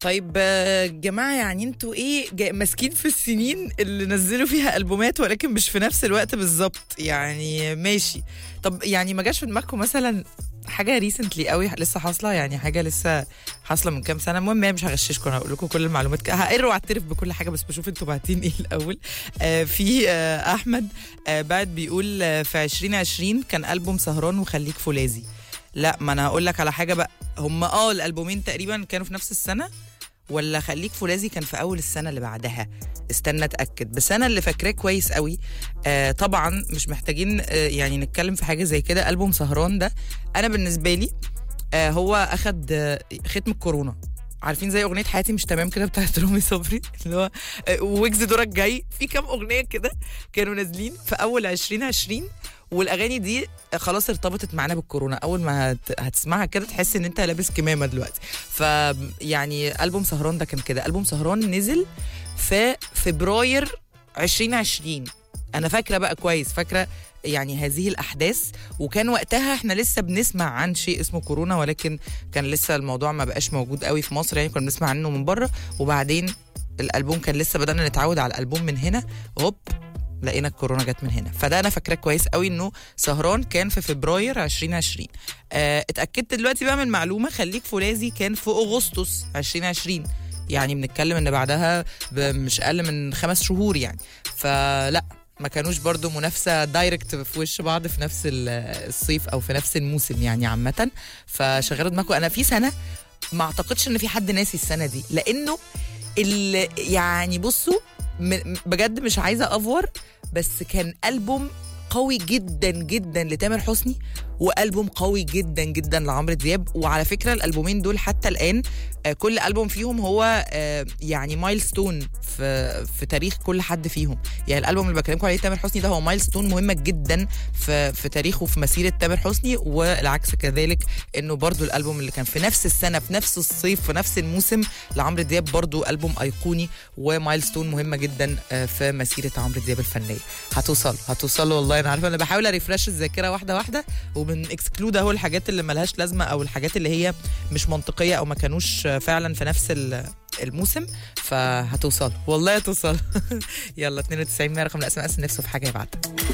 طيب آه، جماعه يعني انتوا ايه جا- ماسكين في السنين اللي نزلوا فيها البومات ولكن مش في نفس الوقت بالظبط يعني ماشي طب يعني ما جاش في دماغكم مثلا حاجه ريسنتلي قوي لسه حاصله يعني حاجه لسه حاصله من كام سنه المهم مش هغششكم انا هقول لكم كل المعلومات ك- هقر واعترف بكل حاجه بس بشوف انتوا باعتين ايه الاول آه في آه احمد آه بعد بيقول آه في 2020 كان البوم سهران وخليك فولاذي لا ما انا هقول لك على حاجه بقى هم اه الالبومين تقريبا كانوا في نفس السنه ولا خليك فولاذي كان في اول السنه اللي بعدها استنى اتاكد بس انا اللي فاكراه كويس قوي آه طبعا مش محتاجين آه يعني نتكلم في حاجه زي كده البوم سهران ده انا بالنسبه لي آه هو اخد آه ختم الكورونا عارفين زي اغنيه حياتي مش تمام كده بتاعت رامي صبري اللي هو آه، ويجز دورك جاي في كام اغنيه كده كانوا نازلين في اول 2020 والاغاني دي خلاص ارتبطت معانا بالكورونا اول ما هت- هتسمعها كده تحس ان انت لابس كمامه دلوقتي ف يعني البوم سهران ده كان كده البوم سهران نزل في فبراير 2020 انا فاكره بقى كويس فاكره يعني هذه الاحداث وكان وقتها احنا لسه بنسمع عن شيء اسمه كورونا ولكن كان لسه الموضوع ما بقاش موجود قوي في مصر يعني كنا بنسمع عنه من بره وبعدين الالبوم كان لسه بدانا نتعود على الالبوم من هنا هوب لقينا الكورونا جت من هنا فده انا فاكراه كويس قوي انه سهران كان في فبراير 2020 آه اتاكدت دلوقتي بقى من معلومه خليك فولاذي كان في اغسطس 2020 يعني بنتكلم ان بعدها ب- مش اقل من خمس شهور يعني فلا ما كانوش برضو منافسه دايركت في وش بعض في نفس ال- الصيف او في نفس الموسم يعني عامه فشغلوا دماغكم انا في سنه ما اعتقدش ان في حد ناسي السنه دي لانه ال- يعني بصوا م- بجد مش عايزه افور بس كان البوم قوي جدا جدا لتامر حسني والبوم قوي جدا جدا لعمرو دياب وعلى فكره الالبومين دول حتى الان آه، كل البوم فيهم هو آه، يعني مايلستون في في تاريخ كل حد فيهم يعني الالبوم اللي بكلمكم عليه تامر حسني ده هو مايلستون مهمه جدا في في تاريخه وفي مسيره تامر حسني والعكس كذلك انه برضو الالبوم اللي كان في نفس السنه في نفس الصيف في نفس الموسم لعمرو دياب برضو البوم ايقوني ومايلستون مهمه جدا آه، في مسيره عمرو دياب الفنيه هتوصل هتوصل والله انا عارفه انا بحاول اريفرش الذاكره واحده واحده ومن اكسكلود اهو الحاجات اللي ملهاش لازمه او الحاجات اللي هي مش منطقيه او ما كانوش آه، فعلا في نفس ال- الموسم فهتوصل والله هتوصل يلا 92 رقم الاس ام اس نفسه في حاجه يبعتها